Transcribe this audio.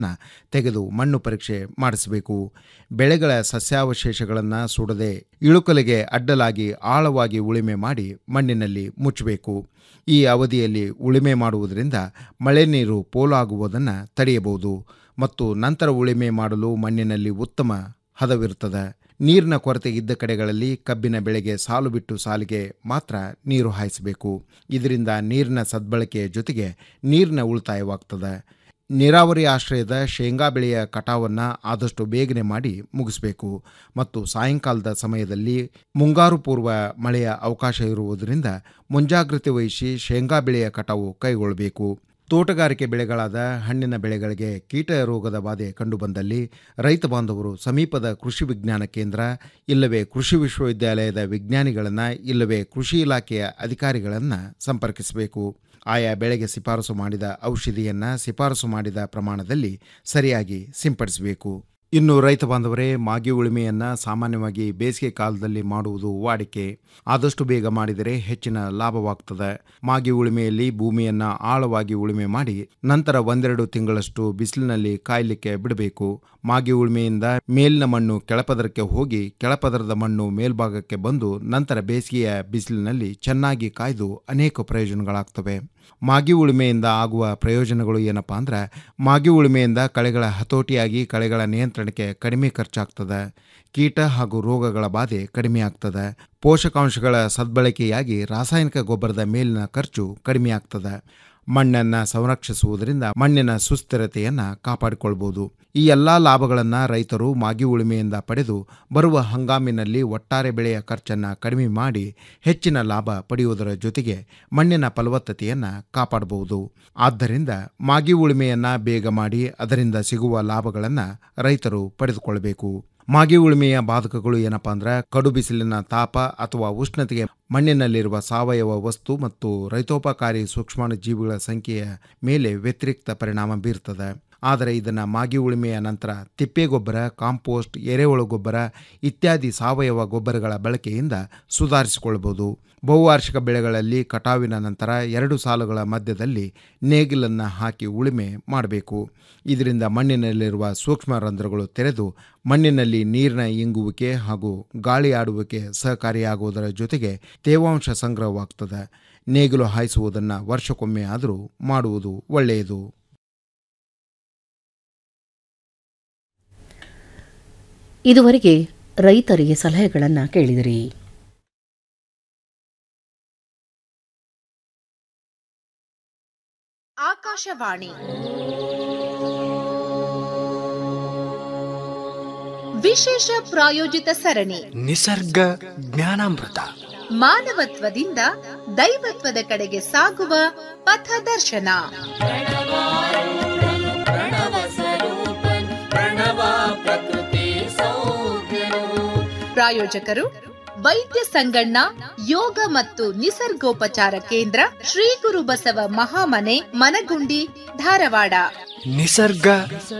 ತೆಗೆದು ಮಣ್ಣು ಪರೀಕ್ಷೆ ಮಾಡಿಸಬೇಕು ಬೆಳೆಗಳ ಸಸ್ಯಾವಶೇಷಗಳನ್ನು ಸುಡದೆ ಇಳುಕಲೆಗೆ ಅಡ್ಡಲಾಗಿ ಆಳವಾಗಿ ಉಳುಮೆ ಮಾಡಿ ಮಣ್ಣಿನಲ್ಲಿ ಮುಚ್ಚಬೇಕು ಈ ಅವಧಿಯಲ್ಲಿ ಉಳುಮೆ ಮಾಡುವುದರಿಂದ ಮಳೆ ನೀರು ಪೋಲಾಗುವುದನ್ನು ತಡೆಯಬಹುದು ಮತ್ತು ನಂತರ ಉಳುಮೆ ಮಾಡಲು ಮಣ್ಣಿನಲ್ಲಿ ಉತ್ತಮ ಹದವಿರುತ್ತದೆ ನೀರಿನ ಕೊರತೆ ಇದ್ದ ಕಡೆಗಳಲ್ಲಿ ಕಬ್ಬಿನ ಬೆಳೆಗೆ ಸಾಲು ಬಿಟ್ಟು ಸಾಲಿಗೆ ಮಾತ್ರ ನೀರು ಹಾಯಿಸಬೇಕು ಇದರಿಂದ ನೀರಿನ ಸದ್ಬಳಕೆಯ ಜೊತೆಗೆ ನೀರಿನ ಉಳಿತಾಯವಾಗ್ತದೆ ನೀರಾವರಿ ಆಶ್ರಯದ ಶೇಂಗಾ ಬೆಳೆಯ ಕಟಾವನ್ನು ಆದಷ್ಟು ಬೇಗನೆ ಮಾಡಿ ಮುಗಿಸಬೇಕು ಮತ್ತು ಸಾಯಂಕಾಲದ ಸಮಯದಲ್ಲಿ ಮುಂಗಾರು ಪೂರ್ವ ಮಳೆಯ ಅವಕಾಶ ಇರುವುದರಿಂದ ಮುಂಜಾಗ್ರತೆ ವಹಿಸಿ ಶೇಂಗಾ ಬೆಳೆಯ ಕಟಾವು ಕೈಗೊಳ್ಳಬೇಕು ತೋಟಗಾರಿಕೆ ಬೆಳೆಗಳಾದ ಹಣ್ಣಿನ ಬೆಳೆಗಳಿಗೆ ಕೀಟ ರೋಗದ ಬಾಧೆ ಕಂಡುಬಂದಲ್ಲಿ ರೈತ ಬಾಂಧವರು ಸಮೀಪದ ಕೃಷಿ ವಿಜ್ಞಾನ ಕೇಂದ್ರ ಇಲ್ಲವೇ ಕೃಷಿ ವಿಶ್ವವಿದ್ಯಾಲಯದ ವಿಜ್ಞಾನಿಗಳನ್ನು ಇಲ್ಲವೇ ಕೃಷಿ ಇಲಾಖೆಯ ಅಧಿಕಾರಿಗಳನ್ನು ಸಂಪರ್ಕಿಸಬೇಕು ಆಯಾ ಬೆಳೆಗೆ ಶಿಫಾರಸು ಮಾಡಿದ ಔಷಧಿಯನ್ನು ಶಿಫಾರಸು ಮಾಡಿದ ಪ್ರಮಾಣದಲ್ಲಿ ಸರಿಯಾಗಿ ಸಿಂಪಡಿಸಬೇಕು ಇನ್ನು ರೈತ ಬಾಂಧವರೇ ಮಾಗಿ ಉಳುಮೆಯನ್ನು ಸಾಮಾನ್ಯವಾಗಿ ಬೇಸಿಗೆ ಕಾಲದಲ್ಲಿ ಮಾಡುವುದು ವಾಡಿಕೆ ಆದಷ್ಟು ಬೇಗ ಮಾಡಿದರೆ ಹೆಚ್ಚಿನ ಲಾಭವಾಗ್ತದೆ ಮಾಗಿ ಉಳುಮೆಯಲ್ಲಿ ಭೂಮಿಯನ್ನು ಆಳವಾಗಿ ಉಳುಮೆ ಮಾಡಿ ನಂತರ ಒಂದೆರಡು ತಿಂಗಳಷ್ಟು ಬಿಸಿಲಿನಲ್ಲಿ ಕಾಯಲಿಕ್ಕೆ ಬಿಡಬೇಕು ಮಾಗಿ ಉಳುಮೆಯಿಂದ ಮೇಲಿನ ಮಣ್ಣು ಕೆಳಪದರಕ್ಕೆ ಹೋಗಿ ಕೆಳಪದರದ ಮಣ್ಣು ಮೇಲ್ಭಾಗಕ್ಕೆ ಬಂದು ನಂತರ ಬೇಸಿಗೆಯ ಬಿಸಿಲಿನಲ್ಲಿ ಚೆನ್ನಾಗಿ ಕಾಯ್ದು ಅನೇಕ ಪ್ರಯೋಜನಗಳಾಗ್ತವೆ ಮಾಗಿ ಉಳುಮೆಯಿಂದ ಆಗುವ ಪ್ರಯೋಜನಗಳು ಏನಪ್ಪಾ ಅಂದ್ರೆ ಮಾಗಿ ಉಳುಮೆಯಿಂದ ಕಳೆಗಳ ಹತೋಟಿಯಾಗಿ ಕಳೆಗಳ ನಿಯಂತ್ರಣಕ್ಕೆ ಕಡಿಮೆ ಖರ್ಚಾಗ್ತದೆ ಕೀಟ ಹಾಗೂ ರೋಗಗಳ ಬಾಧೆ ಕಡಿಮೆ ಆಗ್ತದೆ ಪೋಷಕಾಂಶಗಳ ಸದ್ಬಳಕೆಯಾಗಿ ರಾಸಾಯನಿಕ ಗೊಬ್ಬರದ ಮೇಲಿನ ಖರ್ಚು ಕಡಿಮೆ ಆಗ್ತದೆ ಮಣ್ಣನ್ನು ಸಂರಕ್ಷಿಸುವುದರಿಂದ ಮಣ್ಣಿನ ಸುಸ್ಥಿರತೆಯನ್ನು ಕಾಪಾಡಿಕೊಳ್ಬೋದು ಈ ಎಲ್ಲ ಲಾಭಗಳನ್ನು ರೈತರು ಮಾಗಿ ಉಳುಮೆಯಿಂದ ಪಡೆದು ಬರುವ ಹಂಗಾಮಿನಲ್ಲಿ ಒಟ್ಟಾರೆ ಬೆಳೆಯ ಖರ್ಚನ್ನು ಕಡಿಮೆ ಮಾಡಿ ಹೆಚ್ಚಿನ ಲಾಭ ಪಡೆಯುವುದರ ಜೊತೆಗೆ ಮಣ್ಣಿನ ಫಲವತ್ತತೆಯನ್ನು ಕಾಪಾಡಬಹುದು ಆದ್ದರಿಂದ ಮಾಗಿ ಉಳುಮೆಯನ್ನು ಬೇಗ ಮಾಡಿ ಅದರಿಂದ ಸಿಗುವ ಲಾಭಗಳನ್ನು ರೈತರು ಪಡೆದುಕೊಳ್ಳಬೇಕು ಮಾಗಿ ಉಳುಮೆಯ ಬಾಧಕಗಳು ಏನಪ್ಪಾ ಅಂದ್ರೆ ಕಡು ಬಿಸಿಲಿನ ತಾಪ ಅಥವಾ ಉಷ್ಣತೆಗೆ ಮಣ್ಣಿನಲ್ಲಿರುವ ಸಾವಯವ ವಸ್ತು ಮತ್ತು ರೈತೋಪಕಾರಿ ಸೂಕ್ಷ್ಮಾಣು ಜೀವಿಗಳ ಸಂಖ್ಯೆಯ ಮೇಲೆ ವ್ಯತಿರಿಕ್ತ ಪರಿಣಾಮ ಬೀರ್ತದೆ ಆದರೆ ಇದನ್ನು ಮಾಗಿ ಉಳುಮೆಯ ನಂತರ ತಿಪ್ಪೆಗೊಬ್ಬರ ಕಾಂಪೋಸ್ಟ್ ಎರೆಹುಳು ಗೊಬ್ಬರ ಇತ್ಯಾದಿ ಸಾವಯವ ಗೊಬ್ಬರಗಳ ಬಳಕೆಯಿಂದ ಸುಧಾರಿಸಿಕೊಳ್ಳಬಹುದು ಬಹುವಾರ್ಷಿಕ ಬೆಳೆಗಳಲ್ಲಿ ಕಟಾವಿನ ನಂತರ ಎರಡು ಸಾಲುಗಳ ಮಧ್ಯದಲ್ಲಿ ನೇಗಿಲನ್ನು ಹಾಕಿ ಉಳುಮೆ ಮಾಡಬೇಕು ಇದರಿಂದ ಮಣ್ಣಿನಲ್ಲಿರುವ ಸೂಕ್ಷ್ಮ ರಂಧ್ರಗಳು ತೆರೆದು ಮಣ್ಣಿನಲ್ಲಿ ನೀರಿನ ಇಂಗುವಿಕೆ ಹಾಗೂ ಗಾಳಿ ಆಡುವಿಕೆ ಸಹಕಾರಿಯಾಗುವುದರ ಜೊತೆಗೆ ತೇವಾಂಶ ಸಂಗ್ರಹವಾಗ್ತದೆ ನೇಗಿಲು ಹಾಯಿಸುವುದನ್ನು ವರ್ಷಕ್ಕೊಮ್ಮೆ ಆದರೂ ಮಾಡುವುದು ಒಳ್ಳೆಯದು ಇದುವರೆಗೆ ರೈತರಿಗೆ ಸಲಹೆಗಳನ್ನು ಕೇಳಿದಿರಿ ಆಕಾಶವಾಣಿ ವಿಶೇಷ ಪ್ರಾಯೋಜಿತ ಸರಣಿ ನಿಸರ್ಗ ಜ್ಞಾನಾಮೃತ ಮಾನವತ್ವದಿಂದ ದೈವತ್ವದ ಕಡೆಗೆ ಸಾಗುವ ಪಥದರ್ಶನ ಪ್ರಾಯೋಜಕರು ವೈದ್ಯ ಸಂಗಣ್ಣ ಯೋಗ ಮತ್ತು ನಿಸರ್ಗೋಪಚಾರ ಕೇಂದ್ರ ಶ್ರೀ ಗುರು ಬಸವ ಮಹಾಮನೆ ಮನಗುಂಡಿ ಧಾರವಾಡ ನಿಸರ್ಗ